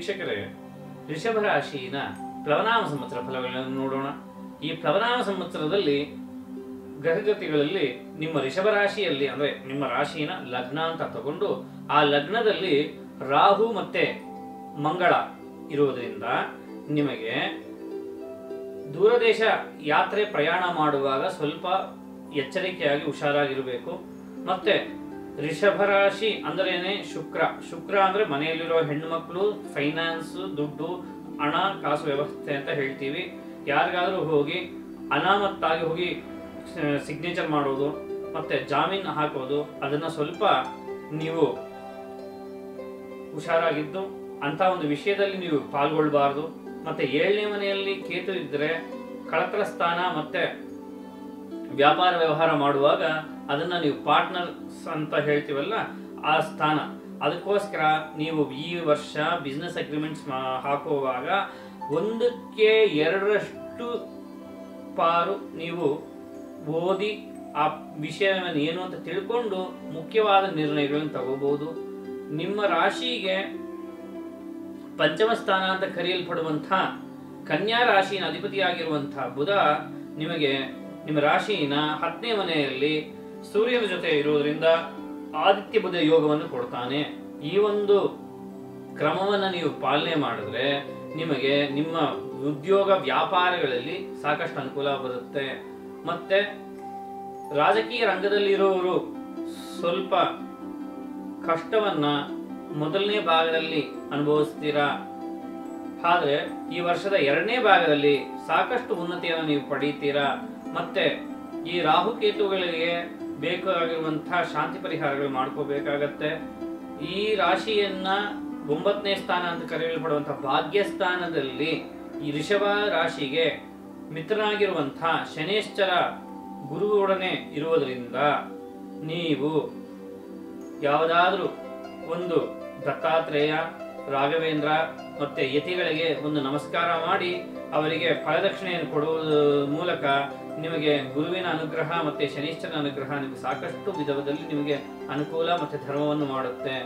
ವೀಕ್ಷಕರೇ ಋಷಭ ರಾಶಿಯಿನ ಪ್ಲವನಾಮ ಸಂವತ್ಸರ ಫಲಗಳನ್ನು ನೋಡೋಣ ಈ ಪ್ಲವನಾಮ ಸಂವತ್ಸರದಲ್ಲಿ ಗ್ರಹಗತಿಗಳಲ್ಲಿ ನಿಮ್ಮ ಋಷಭ ರಾಶಿಯಲ್ಲಿ ಅಂದ್ರೆ ನಿಮ್ಮ ರಾಶಿನ ಲಗ್ನ ಅಂತ ತಗೊಂಡು ಆ ಲಗ್ನದಲ್ಲಿ ರಾಹು ಮತ್ತೆ ಮಂಗಳ ಇರುವುದರಿಂದ ನಿಮಗೆ ದೂರದೇಶ ಯಾತ್ರೆ ಪ್ರಯಾಣ ಮಾಡುವಾಗ ಸ್ವಲ್ಪ ಎಚ್ಚರಿಕೆಯಾಗಿ ಹುಷಾರಾಗಿರಬೇಕು ಮತ್ತೆ ರಿಷಭ ರಾಶಿ ಅಂದ್ರೇನೆ ಶುಕ್ರ ಶುಕ್ರ ಅಂದ್ರೆ ಮನೆಯಲ್ಲಿರೋ ಹೆಣ್ಣು ಮಕ್ಕಳು ಫೈನಾನ್ಸ್ ದುಡ್ಡು ಹಣ ಕಾಸು ವ್ಯವಸ್ಥೆ ಅಂತ ಹೇಳ್ತೀವಿ ಯಾರಿಗಾದ್ರೂ ಹೋಗಿ ಅನಾಮತ್ತಾಗಿ ಹೋಗಿ ಸಿಗ್ನೇಚರ್ ಮಾಡೋದು ಮತ್ತೆ ಜಾಮೀನು ಹಾಕೋದು ಅದನ್ನ ಸ್ವಲ್ಪ ನೀವು ಹುಷಾರಾಗಿದ್ದು ಅಂತ ಒಂದು ವಿಷಯದಲ್ಲಿ ನೀವು ಪಾಲ್ಗೊಳ್ಬಾರ್ದು ಮತ್ತೆ ಏಳನೇ ಮನೆಯಲ್ಲಿ ಕೇತು ಇದ್ರೆ ಕಳತ್ರ ಸ್ಥಾನ ಮತ್ತೆ ವ್ಯಾಪಾರ ವ್ಯವಹಾರ ಮಾಡುವಾಗ ಅದನ್ನ ನೀವು ಪಾರ್ಟ್ನರ್ಸ್ ಅಂತ ಹೇಳ್ತೀವಲ್ಲ ಆ ಸ್ಥಾನ ಅದಕ್ಕೋಸ್ಕರ ನೀವು ಈ ವರ್ಷ ಬಿಸ್ನೆಸ್ ಅಗ್ರಿಮೆಂಟ್ಸ್ ಹಾಕುವಾಗ ಒಂದಕ್ಕೆ ಎರಡರಷ್ಟು ಪಾರು ನೀವು ಓದಿ ಆ ವಿಷಯವನ್ನು ಏನು ಅಂತ ತಿಳ್ಕೊಂಡು ಮುಖ್ಯವಾದ ನಿರ್ಣಯಗಳನ್ನು ತಗೋಬಹುದು ನಿಮ್ಮ ರಾಶಿಗೆ ಪಂಚಮ ಸ್ಥಾನ ಅಂತ ಕರೆಯಲ್ಪಡುವಂಥ ಕನ್ಯಾ ರಾಶಿನ ಅಧಿಪತಿಯಾಗಿರುವಂತಹ ಬುಧ ನಿಮಗೆ ನಿಮ್ಮ ರಾಶಿನ ಹತ್ತನೇ ಮನೆಯಲ್ಲಿ ಸೂರ್ಯನ ಜೊತೆ ಇರುವುದರಿಂದ ಆದಿತ್ಯ ಬುಧ ಯೋಗವನ್ನು ಕೊಡ್ತಾನೆ ಈ ಒಂದು ಕ್ರಮವನ್ನು ನೀವು ಪಾಲನೆ ಮಾಡಿದ್ರೆ ನಿಮಗೆ ನಿಮ್ಮ ಉದ್ಯೋಗ ವ್ಯಾಪಾರಗಳಲ್ಲಿ ಸಾಕಷ್ಟು ಅನುಕೂಲ ಬರುತ್ತೆ ಮತ್ತೆ ರಾಜಕೀಯ ರಂಗದಲ್ಲಿರುವವರು ಸ್ವಲ್ಪ ಕಷ್ಟವನ್ನ ಮೊದಲನೇ ಭಾಗದಲ್ಲಿ ಅನುಭವಿಸ್ತೀರಾ ಆದ್ರೆ ಈ ವರ್ಷದ ಎರಡನೇ ಭಾಗದಲ್ಲಿ ಸಾಕಷ್ಟು ಉನ್ನತಿಯನ್ನು ನೀವು ಪಡೀತೀರಾ ಮತ್ತೆ ಈ ರಾಹುಕೇತುಗಳಿಗೆ ಬೇಕಾಗಿರುವಂತಹ ಶಾಂತಿ ಪರಿಹಾರಗಳು ಮಾಡ್ಕೋಬೇಕಾಗತ್ತೆ ಈ ರಾಶಿಯನ್ನ ಒಂಬತ್ತನೇ ಸ್ಥಾನ ಅಂತ ಕರೆಯಲ್ಪಡುವಂತಹ ಭಾಗ್ಯಸ್ಥಾನದಲ್ಲಿ ಈ ಋಷಭ ರಾಶಿಗೆ ಮಿತ್ರನಾಗಿರುವಂತಹ ಶನೇಶ್ಚರ ಗುರುವೊಡನೆ ಇರುವುದರಿಂದ ನೀವು ಯಾವುದಾದ್ರೂ ಒಂದು ದತ್ತಾತ್ರೇಯ ರಾಘವೇಂದ್ರ ಮತ್ತೆ ಯತಿಗಳಿಗೆ ಒಂದು ನಮಸ್ಕಾರ ಮಾಡಿ ಅವರಿಗೆ ಫಲದಕ್ಷಿಣೆಯನ್ನು ಕೊಡುವುದರ ಮೂಲಕ ನಿಮಗೆ ಗುರುವಿನ ಅನುಗ್ರಹ ಮತ್ತೆ ಶನಿಶ್ಚರನ ಅನುಗ್ರಹ ನಿಮಗೆ ಸಾಕಷ್ಟು ವಿಧದಲ್ಲಿ ನಿಮಗೆ ಅನುಕೂಲ ಮತ್ತೆ ಧರ್ಮವನ್ನು ಮಾಡುತ್ತೆ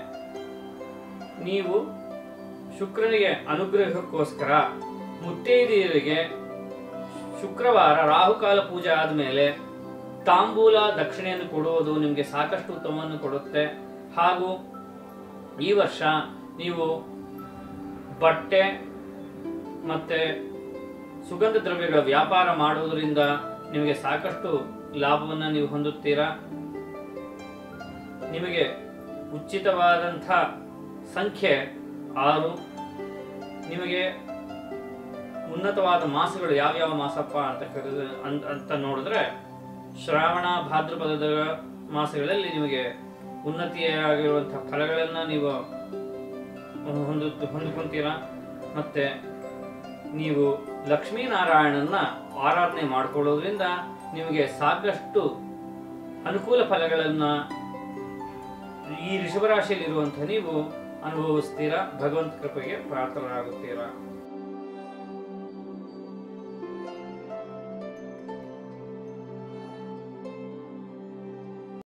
ನೀವು ಶುಕ್ರನಿಗೆ ಅನುಗ್ರಹಕ್ಕೋಸ್ಕರ ಮುತ್ತೈದೆಯರಿಗೆ ಶುಕ್ರವಾರ ರಾಹುಕಾಲ ಪೂಜೆ ಆದಮೇಲೆ ತಾಂಬೂಲ ದಕ್ಷಿಣೆಯನ್ನು ಕೊಡುವುದು ನಿಮಗೆ ಸಾಕಷ್ಟು ಉತ್ತಮವನ್ನು ಕೊಡುತ್ತೆ ಹಾಗೂ ಈ ವರ್ಷ ನೀವು ಬಟ್ಟೆ ಮತ್ತೆ ಸುಗಂಧ ದ್ರವ್ಯಗಳ ವ್ಯಾಪಾರ ಮಾಡುವುದರಿಂದ ನಿಮಗೆ ಸಾಕಷ್ಟು ಲಾಭವನ್ನು ನೀವು ಹೊಂದುತ್ತೀರಾ ನಿಮಗೆ ಉಚಿತವಾದಂಥ ಸಂಖ್ಯೆ ಆರು ನಿಮಗೆ ಉನ್ನತವಾದ ಮಾಸಗಳು ಯಾವ್ಯಾವ ಮಾಸಪ್ಪ ಅಂತ ಕರೆದ ಅಂತ ಅಂತ ನೋಡಿದ್ರೆ ಶ್ರಾವಣ ಭಾದ್ರಪದದ ಮಾಸಗಳಲ್ಲಿ ನಿಮಗೆ ಉನ್ನತಿಯಾಗಿರುವಂತಹ ಫಲಗಳನ್ನು ನೀವು ಹೊಂದು ಹೊಂದ್ಕೊಂತೀರಾ ಮತ್ತೆ ನೀವು ಲಕ್ಷ್ಮೀನಾರಾಯಣನ ಆರಾಧನೆ ಮಾಡಿಕೊಳ್ಳೋದ್ರಿಂದ ನಿಮಗೆ ಸಾಕಷ್ಟು ಅನುಕೂಲ ಫಲಗಳನ್ನ ಈ ಋಷಭರಾಶಿಯಲ್ಲಿರುವಂತಹ ನೀವು ಅನುಭವಿಸ್ತೀರಾ ಭಗವಂತ ಕೃಪೆಗೆ ಪ್ರಾರ್ಥರಾಗುತ್ತೀರಾ